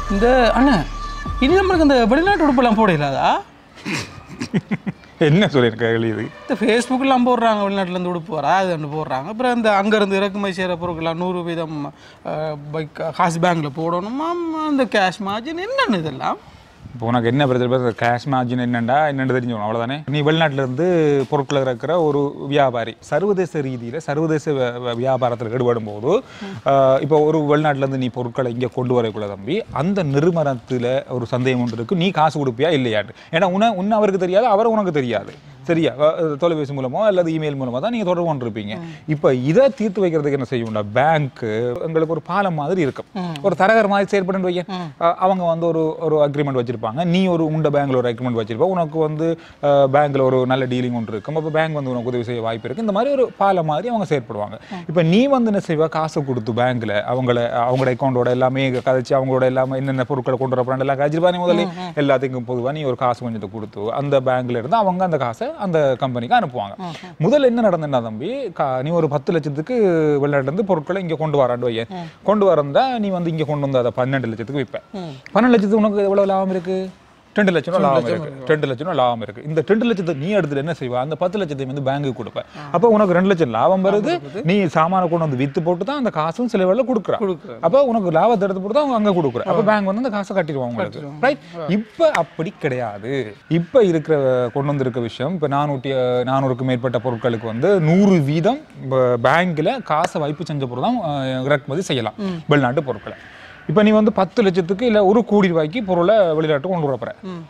இந்த அண்ணா இனி நம்மளுக்கு இந்த வெளிநாட்டு உடுப்பெல்லாம் போட இல்லாதா என்ன சொல்லியிருக்க இது இந்த ஃபேஸ்புக்கெல்லாம் போடுறாங்க வெளிநாட்டுலேருந்து உடுப்பு வரா அது ஒன்று போடுறாங்க அப்புறம் இந்த அங்கேருந்து இறக்குமதி செய்கிற பொருட்கள்லாம் நூறு வீதம் அஹ், பைக் காசு பேங்க்கில் போடணுமா அந்த கேஷ் மார்ஜின் என்னென்னு இதெல்லாம் இப்போ உனக்கு என்ன பிரச்சனை கேஷ் மார்ஜின் என்னண்டா என்னன்னு தெரிஞ்சுக்கணும் அவ்வளோதானே நீ வெளிநாட்டுல இருந்து பொருட்களை இறக்குற ஒரு வியாபாரி சர்வதேச ரீதியில் சர்வதேச வ- வ- வியாபாரத்தில் ஈடுபடும் போது ஆஹ், இப்போ ஒரு வெளிநாட்டுல இருந்து நீ பொருட்களை இங்கே கொண்டு வரக்குள்ள தம்பி அந்த நிறுவனத்தில் ஒரு சந்தேகம் ஒன்று இருக்கு நீ காசு கொடுப்பியா இல்லையாட்டு ஏன்னா உன்னை உன்னை அவருக்கு தெரியாது அவர் உனக்கு தெரியாது சரியா அஹ், தொலைபேசி மூலமோ அல்லது இமெயில் மூலமா தான் நீங்க தொடர்பு கொண்டிருப்பீங்க இப்போ இதை தீர்த்து வைக்கிறதுக்கு என்ன செய்யும்னா பேங்க் எங்களுக்கு ஒரு பாலம் மாதிரி இருக்கும் ஒரு தரகர் மாதிரி செயல்பட்டு வைக்க அஹ், அவங்க வந்து ஒரு ஒரு அக்ரிமெண்ட் வச்சிருப்பாங்க நீ ஒரு உண்ட பேங்க்ல ஒரு அக்ரிமெண்ட் வச்சிருப்ப உனக்கு வந்து பேங்க்ல ஒரு நல்ல டீலிங் ஒன்று இருக்கும் அப்போ பேங்க் வந்து உனக்கு உதவி செய்ய வாய்ப்பு இருக்கு இந்த மாதிரி ஒரு பாலம் மாதிரி அவங்க செயற்படுவாங்க இப்போ நீ வந்து என்ன செய்வா காசு கொடுத்து பேங்க்ல அவங்கள அவங்களோட அக்கௌண்டோட எல்லாமே கதைச்சு அவங்களோட எல்லாமே என்னென்ன பொருட்களை கொண்டு வரப்போறாங்க எல்லாம் கழிச்சிருப்பா நீ முதல்ல எல்லாத்துக்கும் பொதுவாக நீ ஒரு காசு கொஞ்சத்தை கொடுத்து அந்த பேங்க்ல இருந்து அவங்க அந்த காசை அந்த கம்பெனிக்கு அனுப்புவாங்க முதல்ல என்ன நடந்ததுன்னா தம்பி கா- நீ ஒரு பத்து லட்சத்துக்கு வெளிநாட்டுல இருந்து பொருட்களை இங்க கொண்டு வராண்டு வையேன் கொண்டு வரந்தா நீ வந்து இங்க கொண்டு வந்து அதை பன்னெண்டு லட்சத்துக்கு விற்ப பன்னெண்டு லட்சத்துக்கு உனக்கு எவ்வளவு லாபம் இருக்கு ரெண்டு லட்சம் ரூபா லாபம் இருக்கு ரெண்டு லட்சம் ரூபா லாபம் இருக்கு இந்த ரெண்டு லட்சத்தை நீ எடுத்துட்டு என்ன செய்வா அந்த பத்து லட்சத்தை வந்து பேங்க்குக்கு கொடுப்ப அப்போ உனக்கு ரெண்டு லட்சம் லாபம் வருது நீ சாமான கொண்டு வந்து வித்து போட்டு தான் அந்த காசும் சில வேலை கொடுக்குறா கொடுக்குறாரு. அப்போ உனக்கு லாபத்தை எடுத்து போட்டு தான் அவங்க அங்க கொடுக்குற அப்போ பேங்க் வந்து அந்த காசை கட்டிடுவாங்க உங்களுக்கு ரைட் இப்போ அப்படி கிடையாது இப்போ இருக்கிற கொண்டு வந்திருக்க விஷயம் இப்போ நானூற்றி நானூறுக்கு மேற்பட்ட பொருட்களுக்கு வந்து நூறு வீதம் பேங்க்ல காசை வைப்பு செஞ்ச பொருள் தான் அஹ், இறக்குமதி செய்யலாம் வெளிநாட்டு பொருட்களை இப்போ நீ வந்து பத்து லட்சத்துக்கு இல்லை ஒரு கோடி ரூபாய்க்கு பொருளை வெளிநாட்டு கொண்டு வரப்போற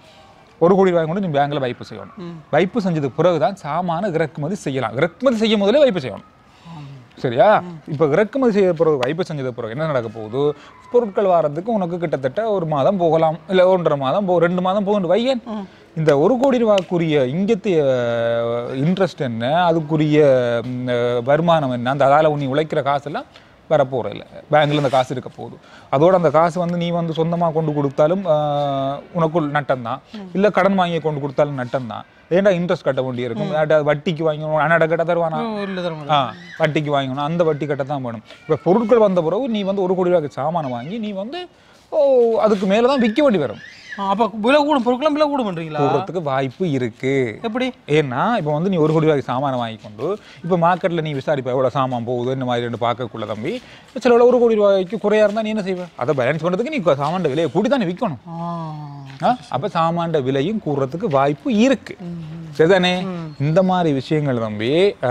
ஒரு கோடி ரூபாய் கொண்டு நீ பேங்க்ல வைப்பு செய்யணும் வைப்பு செஞ்சதுக்கு பிறகு தான் சாமான இறக்குமதி செய்யலாம் இறக்குமதி செய்யும் முதலே வைப்பு செய்யணும் சரியா இப்போ இறக்குமதி செய்ய பிறகு வைப்பு செஞ்சது பிறகு என்ன நடக்க போகுது பொருட்கள் வாரத்துக்கு உனக்கு கிட்டத்தட்ட ஒரு மாதம் போகலாம் இல்லை ஒன்றரை மாதம் போ ரெண்டு மாதம் போகுது வையன் இந்த ஒரு கோடி ரூபாய்க்குரிய இங்கத்திய இன்ட்ரெஸ்ட் என்ன அதுக்குரிய ம், அஹ், வருமானம் என்ன அந்த அதால் நீ உழைக்கிற காசெல்லாம் வரப்போகிற இல்லை பேங்க்ல இந்த காசு இருக்க போகுது அதோட அந்த காசு வந்து நீ வந்து சொந்தமாக கொண்டு கொடுத்தாலும் ஆஹ், உனக்குள் நட்டம் தான் இல்லை கடன் வாங்கி கொண்டு கொடுத்தாலும் நட்டம் தான் ஏன்டா இன்ட்ரெஸ்ட் கட்ட வேண்டி இருக்கும் யார்ட்ட வட்டிக்கு வாங்கணும் அண்ணாட கட்ட தருவானா இல்லை தர ஆ வட்டிக்கு வாங்கணும் அந்த வட்டி கட்ட தான் வேணும் இப்போ பொருட்கள் வந்த பிறகு நீ வந்து ஒரு கோடி ரூபாய்க்கு சாமானை வாங்கி நீ வந்து ஓ அதுக்கு மேலே தான் விற்க வேண்டி வரும் அப்போ விலை கூடும் பொருட்களாம் விலை கூடும் பண்ணுறீங்களா போடுறதுக்கு வாய்ப்பு இருக்கு எப்படி ஏன்னா இப்போ வந்து நீ ஒரு கோடி ரூபாய்க்கு சாமானை வாங்கி கொண்டு இப்போ மார்க்கெட்டில் நீ விசாரிப்ப எவ்வளோ சாமான் போகுது இந்த மாதிரி ரெண்டு பார்க்கக்குள்ள தம்பி சில வேளை ஒரு கோடி ரூபாய்க்கு குறையா இருந்தால் நீ என்ன செய்வ அதை பேலன்ஸ் பண்ணுறதுக்கு நீ சாமான் விலையை கூட்டி தான் நீ விற்கணும் ஆ அப்போ சாமான்ட விலையும் கூடுறதுக்கு வாய்ப்பு இருக்கு சரிதானே இந்த மாதிரி விஷயங்கள் தம்பி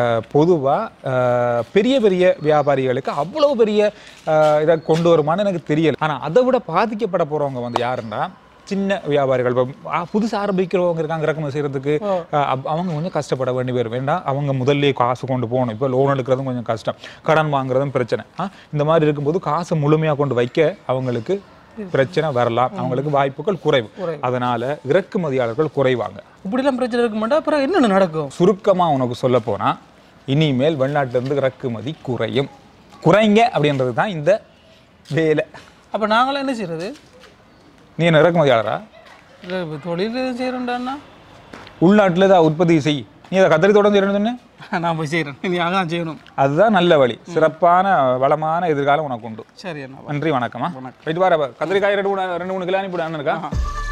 பொதுவாக பெரிய பெரிய வியாபாரிகளுக்கு அவ்வளவு பெரிய அஹ், இதை கொண்டு வருமான்னு எனக்கு தெரியல ஆனால் அதை விட பாதிக்கப்பட போறவங்க வந்து யாருன்னா சின்ன வியாபாரிகள் இப்போ புதுசாக ஆரம்பிக்கிறவங்க இருக்காங்க இறக்குமதி செய்யறதுக்கு அஹ், அப்- அவங்க கொஞ்சம் கஷ்டப்பட வேண்டி வரும் வேண்டாம் அவங்க முதல்ல காசு கொண்டு போகணும் இப்போ லோன் எடுக்கிறதும் கொஞ்சம் கஷ்டம் கடன் வாங்குறதும் பிரச்சனை ஆ, இந்த மாதிரி இருக்கும்போது காசை முழுமையாக கொண்டு வைக்க அவங்களுக்கு பிரச்சனை வரலாம் அவங்களுக்கு வாய்ப்புகள் குறைவு அதனால இறக்குமதியாளர்கள் குறைவாங்க இப்படிலாம் பிரச்சனை இருக்க மாட்டா அப்புறம் என்னென்ன நடக்கும் சுருக்கமா உனக்கு சொல்ல போனா இனிமேல் வெளிநாட்டுல இருந்து இறக்குமதி குறையும் குறைங்க அப்படின்றது தான் இந்த வேலை அப்போ நாங்களாம் என்ன செய்யறது நீ என்ன இறக்குமதியாளரா இல்லை இப்போ தொழில் செய்கிறோண்டாண்ணா உள்நாட்டுல தான் உற்பத்தி செய் நீ அதை கத்தரி தொடர்ந்து செய்யணும்னு சொன்ன? நான் போய் செய்கிறேன் நீ அதான் செய்யணும் அதுதான் நல்ல வழி சிறப்பான வளமான எதிர்காலம் உனக்கு உண்டு சரி அண்ணா நன்றி வணக்கமா போயிட்டு வர கத்திரிக்காய் ரெண்டு மூணு ரெண்டு மூணு கிலோ அனுப்பிவிடு அண்ணனுக்கா